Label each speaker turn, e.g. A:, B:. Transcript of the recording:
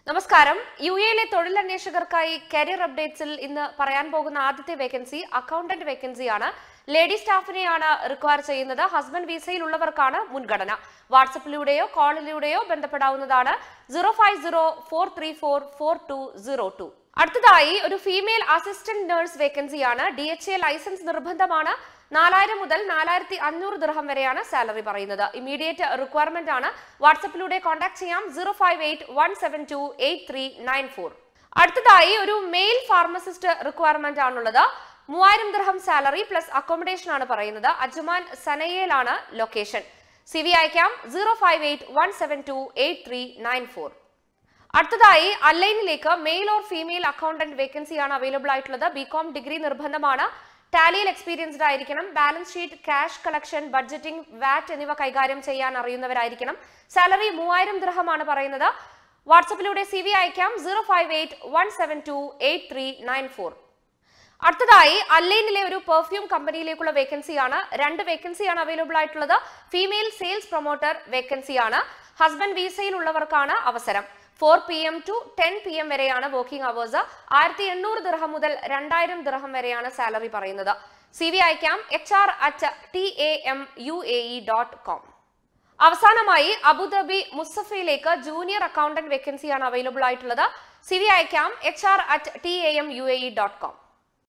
A: നമസ്കാരം യു എയിലെ തൊഴിലന്വേഷകർക്കായി കരിയർ അപ്ഡേറ്റ്സിൽ ഇന്ന് പറയാൻ പോകുന്ന ആദ്യത്തെ വേക്കൻസി അക്കൗണ്ടന്റ് വേക്കൻസിയാണ് ലേഡി സ്റ്റാഫിനെയാണ് റിക്വയർ ചെയ്യുന്നത് ഹസ്ബൻഡ് വിസയിലുള്ളവർക്കാണ് മുൻഗണന വാട്സപ്പിലൂടെയോ കോളിലൂടെയോ ബന്ധപ്പെടാവുന്നതാണ് zero five zero four three four four two zero two അടുത്തതായി ഒരു ഫീമെയിൽ അസിസ്റ്റന്റ് നഴ്സ് വേക്കൻസിയാണ് ഡി എച്ച് എ ലൈസൻസ് നിർബന്ധമാണ് നാലായിരം മുതൽ നാലായിരത്തി അഞ്ഞൂറ് ദിർഹം വരെയാണ് സാലറി പറയുന്നത് ഇമ്മീഡിയറ്റ് റിക്വയർമെന്റ് ആണ് വാട്സപ്പിലൂടെ കോൺടാക്ട് ചെയ്യാം zero five eight one seven two eight three nine four അടുത്തതായി ഒരു മെയിൽ ഫാർമസിസ്റ്റ് റിക്വയർമെന്റ് ആണുള്ളത് മൂവായിരം ദിർഹം സാലറി പ്ലസ് അക്കോമഡേഷൻ ആണ് പറയുന്നത് അജ്മാൻ സനയയിലാണ് ലൊക്കേഷൻ സി വി അയക്കാം zero five eight one seven two eight three nine four അടുത്തതായി അല്ലൈനിലേക്ക് മെയിൽ ഓർ ഫീമെയിൽ അക്കൗണ്ടന്റ് വേക്കൻസിയാണ് അവൈലബിൾ ആയിട്ടുള്ളത് ബികോം ഡിഗ്രി നിർബന്ധമാണ് ടാലിയിൽ എക്സ്പീരിയൻസ്ഡ് ആയിരിക്കണം balance sheet cash collection budgeting VAT എന്നിവ കൈകാര്യം ചെയ്യാൻ അറിയുന്നവരായിരിക്കണം സാലറി മൂവായിരം ദൃഹമാണ് പറയുന്നത് വാട്സപ്പിലൂടെ സി വി അയക്കാം zero five eight one seven two eight three nine four അടുത്തതായി അല്ലൈനിലെ ഒരു പെർഫ്യൂം കമ്പനിയിലേക്കുള്ള വേക്കൻസിയാണ് രണ്ട് വേക്കൻസിയാണ് അവൈലബിൾ ആയിട്ടുള്ളത് ഫീമെയിൽ സെയിൽസ് പ്രൊമോട്ടർ വേക്കൻസിയാണ് ഹസ്ബൻഡ് വിസയിലുള്ളവർക്കാണ് അവസരം four P M to ten P M വരെയാണ് വർക്കിംഗ് അവേഴ്സ് ആയിരത്തി എണ്ണൂറ് ദിർഹം മുതൽ രണ്ടായിരം ദിർഹം വരെയാണ് സാലറി പറയുന്നത് സി വി അയക്കാം H R at T A M U A E dot com അവസാനമായി അബുദാബി മുസഫയിലേക്ക് ജൂനിയർ അക്കൗണ്ടന്റ് വേക്കൻസിയാണ് അവൈലബിൾ ആയിട്ടുള്ളത് സി വി അയക്കാം H R at T A M U A E dot com